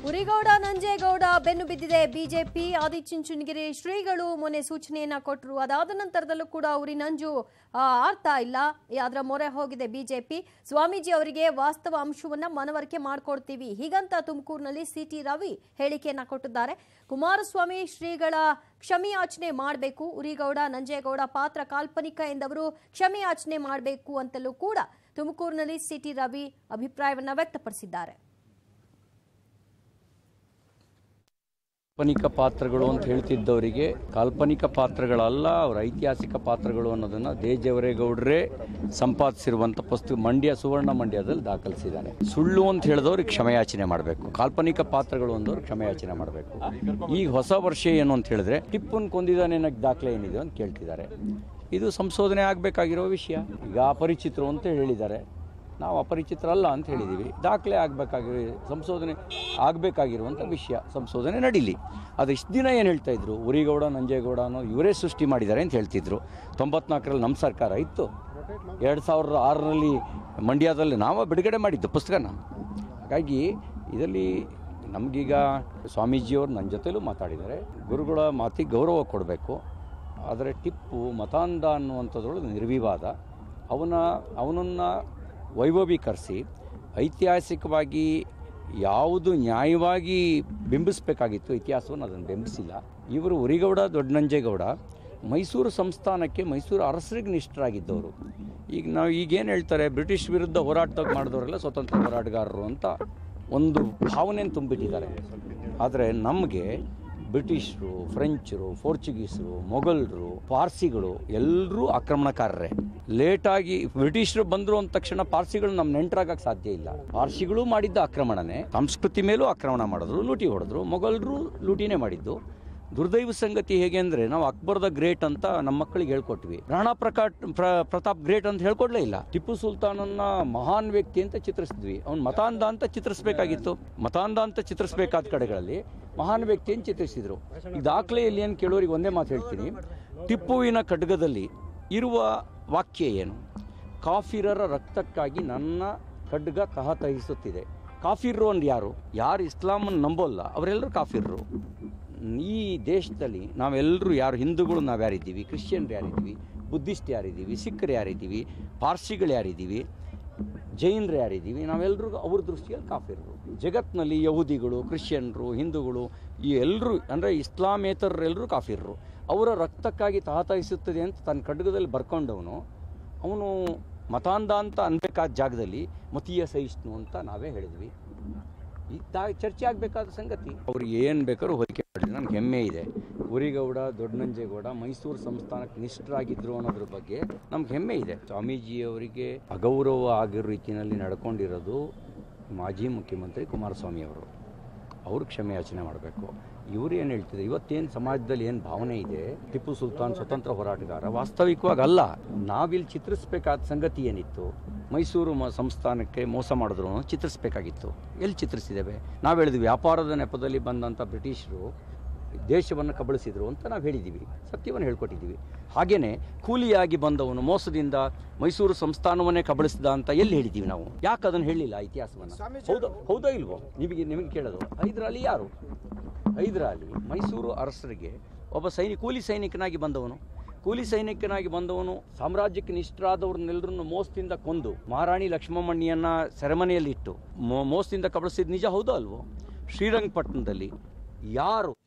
ಉರಿಗೌಡ ನಂಜೇಗೌಡ ಬೆನ್ನು ಬಿದ್ದಿದೆ ಬಿಜೆಪಿ ಆದಿಚುಂಚನಗಿರಿ ಶ್ರೀಗಳು ಮೊನ್ನೆ ಸೂಚನೆಯನ್ನ ಕೊಟ್ಟರು ಅದಾದ ನಂತರದಲ್ಲೂ ಕೂಡ ಉರಿ ನಂಜು ಆ, ಆರ್ತಾ ಇಲ್ಲ ಅದರ ಮೊರೆ ಹೋಗಿದೆ ಬಿಜೆಪಿ ಸ್ವಾಮೀಜಿ ಅವರಿಗೆ ವಾಸ್ತವ ಅಂಶವನ್ನ ಮನವರಿಕೆ ಮಾಡ್ಕೊಡ್ತೀವಿ ಹೀಗಂತ ತುಮಕೂರಿನಲ್ಲಿ ಸಿಟಿ ರವಿ ಹೇಳಿಕೆಯನ್ನ ಕೊಟ್ಟಿದ್ದಾರೆ ಕುಮಾರಸ್ವಾಮಿ ಶ್ರೀಗಳ ಕ್ಷಮೆಯಾಚನೆ ಮಾಡಬೇಕು ಉರಿಗೌಡ ನಂಜೇಗೌಡ ಪಾತ್ರ ಕಾಲ್ಪನಿಕ ಎಂದವರು ಕ್ಷಮೆಯಾಚನೆ ಮಾಡಬೇಕು ಅಂತಲೂ ಕೂಡ ತುಮಕೂರಿನಲ್ಲಿ ಸಿಟಿ ರವಿ ಅಭಿಪ್ರಾಯವನ್ನ ವ್ಯಕ್ತಪಡಿಸಿದ್ದಾರೆ ಕಾಲ್ಪನಿಕ ಪಾತ್ರಗಳು ಅಂತ ಹೇಳ್ತಿದ್ದವರಿಗೆ ಕಾಲ್ಪನಿಕ ಪಾತ್ರಗಳಲ್ಲ ಅವರ ಐತಿಹಾಸಿಕ ಪಾತ್ರಗಳು ಅನ್ನೋದನ್ನ ದೇಜವರೇಗೌಡರೇ ಸಂಪಾದಿಸಿರುವಂಥ ಪುಸ್ತಕ ಮಂಡ್ಯ ಸುವರ್ಣ ಮಂಡ್ಯದಲ್ಲಿ ದಾಖಲಿಸಿದ್ದಾನೆ ಸುಳ್ಳು ಅಂತ ಹೇಳಿದವ್ರಿಗೆ ಕ್ಷಮೆಯಾಚನೆ ಮಾಡಬೇಕು ಕಾಲ್ಪನಿಕ ಪಾತ್ರಗಳು ಅಂದವ್ರು ಕ್ಷಮೆಯಾಚನೆ ಮಾಡಬೇಕು ಈಗ ಹೊಸ ವರ್ಷ ಏನು ಅಂತ ಹೇಳಿದ್ರೆ ಟಿಪ್ಪನ್ ಕೊಂದಿದ್ದಾನೆ ಅನ್ನೋಕ್ಕೆ ದಾಖಲೆ ಏನಿದೆ ಅಂತ ಕೇಳ್ತಿದ್ದಾರೆ ಇದು ಸಂಶೋಧನೆ ಆಗಬೇಕಾಗಿರೋ ವಿಷಯ ಈಗ ಅಪರಿಚಿತರು ಅಂತ ಹೇಳಿದ್ದಾರೆ ನಾವು ಅಪರಿಚಿತರಲ್ಲ ಅಂತ ಹೇಳಿದ್ದೀವಿ ದಾಖಲೆ ಆಗಬೇಕಾಗಿರೋ ಸಂಶೋಧನೆ ಆಗಬೇಕಾಗಿರುವಂಥ ವಿಷಯ ಸಂಶೋಧನೆ ನಡೀಲಿ ಅದು ಇಷ್ಟು ದಿನ ಏನು ಹೇಳ್ತಾ ಇದ್ರು ಉರಿಗೌಡ ನಂಜೇಗೌಡ ಅನ್ನೋ ಇವರೇ ಸೃಷ್ಟಿ ಮಾಡಿದ್ದಾರೆ ಅಂತ ಹೇಳ್ತಿದ್ರು ತೊಂಬತ್ನಾಲ್ಕರಲ್ಲಿ ನಮ್ಮ ಸರ್ಕಾರ ಇತ್ತು ಎರಡು ಸಾವಿರದ ಆರರಲ್ಲಿ ಮಂಡ್ಯದಲ್ಲಿ ನಾವು ಬಿಡುಗಡೆ ಮಾಡಿದ್ದು ಪುಸ್ತಕನ ಹಾಗಾಗಿ ಇದರಲ್ಲಿ ನಮಗೀಗ ಸ್ವಾಮೀಜಿಯವರು ನನ್ನ ಜೊತೆಲೂ ಮಾತಾಡಿದ್ದಾರೆ ಗುರುಗಳ ಮಾತಿಗೆ ಗೌರವ ಕೊಡಬೇಕು ಆದರೆ ಟಿಪ್ಪು ಮತಾಂಧ ಅನ್ನುವಂಥದ್ರೊಳಗೆ ನಿರ್ವಿವಾದ ಅವನ ಅವನನ್ನು ವೈಭವೀಕರಿಸಿ ಐತಿಹಾಸಿಕವಾಗಿ ಯಾವುದು ನ್ಯಾಯವಾಗಿ ಬಿಂಬಿಸಬೇಕಾಗಿತ್ತು ಇತಿಹಾಸವನ್ನು ಅದನ್ನು ಬಿಂಬಿಸಿಲ್ಲ ಇವರು ಉರಿಗೌಡ ದೊಡ್ಡನಂಜೇಗೌಡ ಮೈಸೂರು ಸಂಸ್ಥಾನಕ್ಕೆ ಮೈಸೂರು ಅರಸರಿಗೆ ನಿಷ್ಠರಾಗಿದ್ದವರು ಈಗ ನಾವು ಈಗೇನು ಹೇಳ್ತಾರೆ ಬ್ರಿಟಿಷ್ ವಿರುದ್ಧ ಹೋರಾಟ ಮಾಡಿದವರೆಲ್ಲ ಸ್ವತಂತ್ರ ಹೋರಾಟಗಾರರು ಅಂತ ಒಂದು ಭಾವನೆಯನ್ನು ತುಂಬಿಟ್ಟಿದ್ದಾರೆ ಆದರೆ ನಮಗೆ ಬ್ರಿಟಿಷರು ಫ್ರೆಂಚರು ಪೋರ್ಚುಗೀಸರು ಮೊಘಲರು ಪಾರ್ಸಿಗಳು ಎಲ್ಲರೂ ಆಕ್ರಮಣಕಾರರೇ ಲೇಟಾಗಿ ಬ್ರಿಟಿಷರು ಬಂದರು ಅಂದ ತಕ್ಷಣ ಪಾರ್ಸಿಗಳು ನಮ್ಮ ನೆಂಟರಾಗಕ್ಕೆ ಸಾಧ್ಯ ಇಲ್ಲ ಪಾರ್ಸಿಗಳು ಮಾಡಿದ್ದ ಆಕ್ರಮಣನೇ ಸಂಸ್ಕೃತಿ ಮೇಲೂ ಆಕ್ರಮಣ ಮಾಡಿದ್ರು ಲೂಟಿ ಹೊಡೆದ್ರು ಮೊಘಲರು ಲೂಟಿನೇ ಮಾಡಿದ್ದು ದುರ್ದೈವ ಸಂಗತಿ ಹೇಗೆ ಅಂದರೆ ನಾವು ಅಕ್ಬರ್ ದ ಗ್ರೇಟ್ ಅಂತ ನಮ್ಮ ಮಕ್ಕಳಿಗೆ ಹೇಳ್ಕೊಟ್ವಿ ರಾಣಾ ಪ್ರಕಾಟ್ ಪ್ರ- ಪ್ರತಾಪ್ ಗ್ರೇಟ್ ಅಂತ ಹೇಳ್ಕೊಡ್ಲೇ ಇಲ್ಲ ಟಿಪ್ಪು ಸುಲ್ತಾನನ್ನ ಮಹಾನ್ ವ್ಯಕ್ತಿ ಅಂತ ಚಿತ್ರಿಸಿದ್ವಿ ಅವ್ನು ಮತಾಂಧ ಅಂತ ಚಿತ್ರಿಸಬೇಕಾಗಿತ್ತು ಮತಾಂಧ ಅಂತ ಚಿತ್ರಿಸಬೇಕಾದ ಕಡೆಗಳಲ್ಲಿ ಮಹಾನ್ ವ್ಯಕ್ತಿ ಅಂತ ಚಿತ್ರಿಸಿದ್ರು ಈ ದಾಖಲೆಯಲ್ಲಿ ಏನು ಕೇಳೋರಿಗೆ ಒಂದೇ ಮಾತು ಹೇಳ್ತೀನಿ ಟಿಪ್ಪುವಿನ ಖಡ್ಗದಲ್ಲಿ ಇರುವ ವಾಕ್ಯ ಏನು ಕಾಫಿರರ ರಕ್ತಕ್ಕಾಗಿ ನನ್ನ ಖಡ್ಗ ತಹತಹಿಸುತ್ತಿದೆ ಕಾಫಿರ್ರು ಅಂದ್ರೆ ಯಾರು ಯಾರು ಇಸ್ಲಾಮನ್ನು ನಂಬೋಲ್ಲ ಅವರೆಲ್ಲರೂ ಕಾಫಿರ್ರು ಈ ದೇಶದಲ್ಲಿ ನಾವೆಲ್ಲರೂ ಯಾರು ಹಿಂದೂಗಳು ನಾವು ಯಾರಿದ್ದೀವಿ ಕ್ರಿಶ್ಚಿಯನ್ರು ಯಾರಿದ್ದೀವಿ ಬುದ್ಧಿಸ್ಟ್ ಯಾರಿದ್ದೀವಿ ಸಿಖ್ರು ಯಾರಿದ್ದೀವಿ ಪಾರ್ಸಿಗಳು ಯಾರಿದ್ದೀವಿ ಜೈನರು ಯಾರಿದ್ದೀವಿ ನಾವೆಲ್ಲರೂ ಅವ್ರ ದೃಷ್ಟಿಯಲ್ಲಿ ಕಾಫಿರ್ರು ಜಗತ್ತಿನಲ್ಲಿ ಯಹೂದಿಗಳು ಕ್ರಿಶ್ಚಿಯನ್ರು ಹಿಂದೂಗಳು ಈ ಎಲ್ಲರೂ ಅಂದರೆ ಇಸ್ಲಾಮೇತರರೆಲ್ಲರೂ ಕಾಫಿರ್ರು ಅವರ ರಕ್ತಕ್ಕಾಗಿ ತಹತಾಯಿಸುತ್ತದೆ ಅಂತ ತನ್ನ ಖಡ್ಗದಲ್ಲಿ ಬರ್ಕೊಂಡವನು ಅವನು ಮತಾಂಧ ಅಂತ ಅನ್ಬೇಕಾದ ಜಾಗದಲ್ಲಿ ಮತೀಯ ಸಹಿಷ್ಣು ಅಂತ ನಾವೇ ಹೇಳಿದ್ವಿ ಇದ್ದ ಚರ್ಚೆ ಆಗಬೇಕಾದ ಸಂಗತಿ ಅವ್ರಿಗೆ ಏನು ಬೇಕಾದ್ರೂ ಹೋಲಿಕೆ ಮಾಡಿ ನನಗೆ ಹೆಮ್ಮೆ ಇದೆ ಉರಿಗೌಡ ದೊಡ್ಡನಂಜೇಗೌಡ ಮೈಸೂರು ಸಂಸ್ಥಾನಕ್ಕೆ ನಿಷ್ಠರಾಗಿದ್ರು ಅನ್ನೋದ್ರ ಬಗ್ಗೆ ನಮ್ಗೆ ಹೆಮ್ಮೆ ಇದೆ ಸ್ವಾಮೀಜಿಯವರಿಗೆ ಅಗೌರವ ಆಗಿರೋ ರೀತಿಯಲ್ಲಿ ನಡ್ಕೊಂಡಿರೋದು ಮಾಜಿ ಮುಖ್ಯಮಂತ್ರಿ ಕುಮಾರಸ್ವಾಮಿ ಅವರು ಅವರು ಕ್ಷಮೆಯಾಚನೆ ಮಾಡಬೇಕು ಇವರು ಏನು ಹೇಳ್ತಿದ್ದಾರೆ ಇವತ್ತೇನು ಸಮಾಜದಲ್ಲಿ ಏನು ಭಾವನೆ ಇದೆ ಟಿಪ್ಪು ಸುಲ್ತಾನ್ ಸ್ವತಂತ್ರ ಹೋರಾಟಗಾರ ವಾಸ್ತವಿಕವಾಗಿ ಅಲ್ಲ ನಾವಿಲ್ಲಿ ಚಿತ್ರಿಸಬೇಕಾದ ಸಂಗತಿ ಏನಿತ್ತು ಮೈಸೂರು ಮ ಸಂಸ್ಥಾನಕ್ಕೆ ಮೋಸ ಮಾಡಿದ್ರು ಅನ್ನೋದು ಚಿತ್ರಿಸಬೇಕಾಗಿತ್ತು ಎಲ್ಲಿ ಚಿತ್ರಿಸಿದ್ದೇವೆ ನಾವು ಹೇಳಿದ್ವಿ ವ್ಯಾಪಾರದ ನೆಪದಲ್ಲಿ ಬಂದಂಥ ಬ್ರಿಟಿಷರು ದೇಶವನ್ನು ಕಬಳಿಸಿದ್ರು ಅಂತ ನಾವು ಹೇಳಿದ್ದೀವಿ ಸತ್ಯವನ್ನು ಹೇಳ್ಕೊಟ್ಟಿದ್ದೀವಿ ಹಾಗೇನೆ ಕೂಲಿಯಾಗಿ ಬಂದವನು ಮೋಸದಿಂದ ಮೈಸೂರು ಸಂಸ್ಥಾನವನ್ನೇ ಕಬಳಿಸಿದ ಅಂತ ಎಲ್ಲಿ ಹೇಳಿದ್ದೀವಿ ನಾವು ಯಾಕೆ ಅದನ್ನು ಹೇಳಿಲ್ಲ ಇತಿಹಾಸವನ್ನು ಹೌದಾ ಹೌದಾ ಇಲ್ವೋ ನಿಮಗೆ ನಿಮಗೆ ಕೇಳೋದು ಹೈದರಾಲಿ ಯಾರು ಹೈದರಾಲಿ ಮೈಸೂರು ಅರಸರಿಗೆ ಒಬ್ಬ ಸೈನಿಕ ಕೂಲಿ ಸೈನಿಕನಾಗಿ ಬಂದವನು ಕೂಲಿ ಸೈನಿಕನಾಗಿ ಬಂದವನು ಸಾಮ್ರಾಜ್ಯಕ್ಕೆ ನಿಷ್ಠರಾದವ್ರನ್ನೆಲ್ಲರನ್ನು ಮೋಸದಿಂದ ಕೊಂದು ಮಹಾರಾಣಿ ಲಕ್ಷ್ಮಮ್ಮಣ್ಣಿಯನ್ನ ಸೆರೆಮನೆಯಲ್ಲಿ ಇಟ್ಟು ಮೋ- ಮೋಸದಿಂದ ಕಬಳಿಸಿದ ನಿಜ ಹೌದಾ ಅಲ್ವೋ ಶ್ರೀರಂಗಪಟ್ಟಣದಲ್ಲಿ ಯಾರು